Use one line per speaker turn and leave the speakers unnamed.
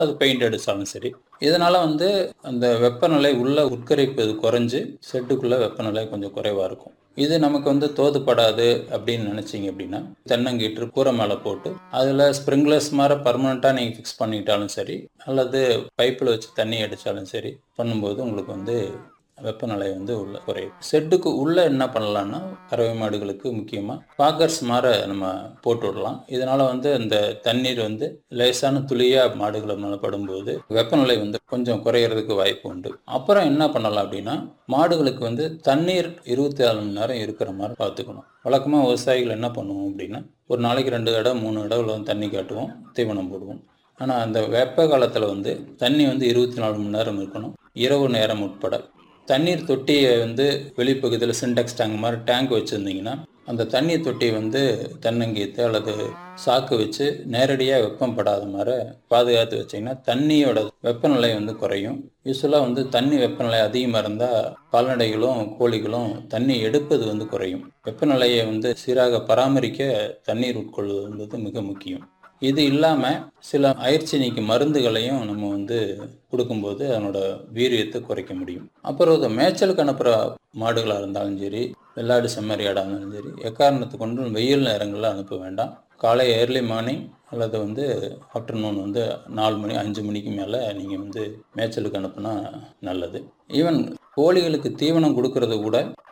அது பெயிண்ட் அடித்தாலும் சரி இதனால் வந்து அந்த வெப்பநிலை உள்ள உட்கரிப்பது குறைஞ்சு செட்டுக்குள்ளே வெப்பநிலை கொஞ்சம் குறைவாக இருக்கும் இது நமக்கு வந்து தோதுப்படாது அப்படின்னு நினச்சிங்க அப்படின்னா தென்னங்கீற்று கூரை மேலே போட்டு அதில் ஸ்ப்ரிங்க்லர்ஸ் மாதிரி பர்மனெண்ட்டாக நீங்கள் ஃபிக்ஸ் பண்ணிட்டாலும் சரி அல்லது பைப்பில் வச்சு தண்ணி அடித்தாலும் சரி பண்ணும்போது உங்களுக்கு வந்து வெப்பநிலை வந்து உள்ள குறையும் செட்டுக்கு உள்ளே என்ன பண்ணலாம்னா கறவை மாடுகளுக்கு முக்கியமாக பாக்கர்ஸ் மாற நம்ம போட்டு விடலாம் இதனால் வந்து அந்த தண்ணீர் வந்து லேசான துளியாக மாடுகளை மேலே படும்போது வெப்பநிலை வந்து கொஞ்சம் குறையிறதுக்கு வாய்ப்பு உண்டு அப்புறம் என்ன பண்ணலாம் அப்படின்னா மாடுகளுக்கு வந்து தண்ணீர் இருபத்தி நாலு மணி நேரம் இருக்கிற மாதிரி பார்த்துக்கணும் வழக்கமாக விவசாயிகள் என்ன பண்ணுவோம் அப்படின்னா ஒரு நாளைக்கு ரெண்டு இடம் மூணு இடம் வந்து தண்ணி காட்டுவோம் தீவனம் போடுவோம் ஆனால் அந்த வெப்ப காலத்தில் வந்து தண்ணி வந்து இருபத்தி நாலு மணி நேரம் இருக்கணும் இரவு நேரம் உட்பட தண்ணீர் தொட்டியை வந்து வெளிப்பகுதியில் சின்டெக்ஸ் டேங்க் மாதிரி டேங்க் வச்சுருந்தீங்கன்னா அந்த தண்ணீர் தொட்டியை வந்து தென்னங்கீத்து அல்லது சாக்கு வச்சு நேரடியாக வெப்பம் படாத மாதிரி பாதுகாத்து வச்சிங்கன்னா தண்ணியோட வெப்பநிலை வந்து குறையும் யூஸ்வலாக வந்து தண்ணி வெப்பநிலை அதிகமாக இருந்தால் கால்நடைகளும் கோழிகளும் தண்ணி எடுப்பது வந்து குறையும் வெப்பநிலையை வந்து சீராக பராமரிக்க தண்ணீர் உட்கொள்வது என்பது மிக முக்கியம் இது இல்லாமல் சில அயற்சினிக்கு மருந்துகளையும் நம்ம வந்து கொடுக்கும்போது அதனோட வீரியத்தை குறைக்க முடியும் அப்புறம் இந்த மேய்ச்சலுக்கு அனுப்புகிற மாடுகளாக இருந்தாலும் சரி வெள்ளாடு செம்மறியாடாக இருந்தாலும் சரி எக்காரணத்தை கொண்டு வெயில் நேரங்களில் அனுப்ப வேண்டாம் காலை ஏர்லி மார்னிங் அல்லது வந்து ஆஃப்டர்நூன் வந்து நாலு மணி அஞ்சு மணிக்கு மேலே நீங்கள் வந்து மேய்ச்சலுக்கு அனுப்புனா நல்லது ஈவன் கோழிகளுக்கு தீவனம் கொடுக்கறது கூட